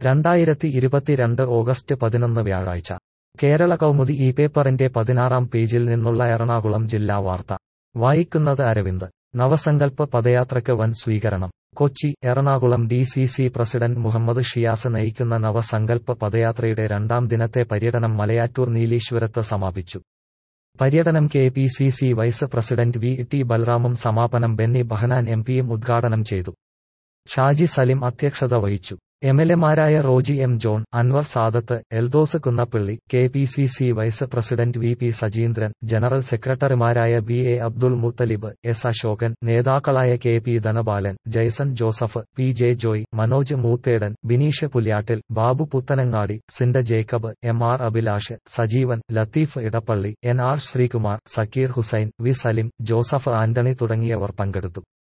രണ്ടായിരത്തി ഇരുപത്തിരണ്ട് ഓഗസ്റ്റ് പതിനൊന്ന് വ്യാഴാഴ്ച കേരള കൗമുദി ഈ പേപ്പറിന്റെ പതിനാറാം പേജിൽ നിന്നുള്ള എറണാകുളം ജില്ലാ വാർത്ത വായിക്കുന്നത് അരവിന്ദ് നവസങ്കൽപ്പ പദയാത്രയ്ക്ക് വൻ സ്വീകരണം Kochi Ernakulam D C C president Muhammad Shiyas നയിക്കുന്ന നവസങ്കൽപ്പ പദയാത്രയുടെ രണ്ടാം ദിനത്തെ പര്യടനം മലയാറ്റൂർ നീലീശ്വരത്ത് സമാപിച്ചു പര്യടനം K P C C vice president V T ബൽറാമും സമാപനം ബെന്നി ബഹനാൻ എം പിയും ഉദ്ഘാടനം ചെയ്തു ഷാജി സലിം അധ്യക്ഷത വഹിച്ചു എം എൽ എമാരായ Roji M John Anwar Sadath Eldhose Kunnappilly K P C C vice president V P Sajeendran general സെക്രട്ടറിമാരായ B A Abdul Muthalib S Ashokan നേതാക്കളായ K P Dhanapalan Jaison Joseph P J Joy Manoj Moothedan Bineesh Pulyattil Babu Puthanangadi Sinda Jacob M R Abhilash Sajeevan Latheef Edappally N R Sreekumar Zakir Hussain V Salim Joseph Antony തുടങ്ങിയവർ പങ്കെടുത്തു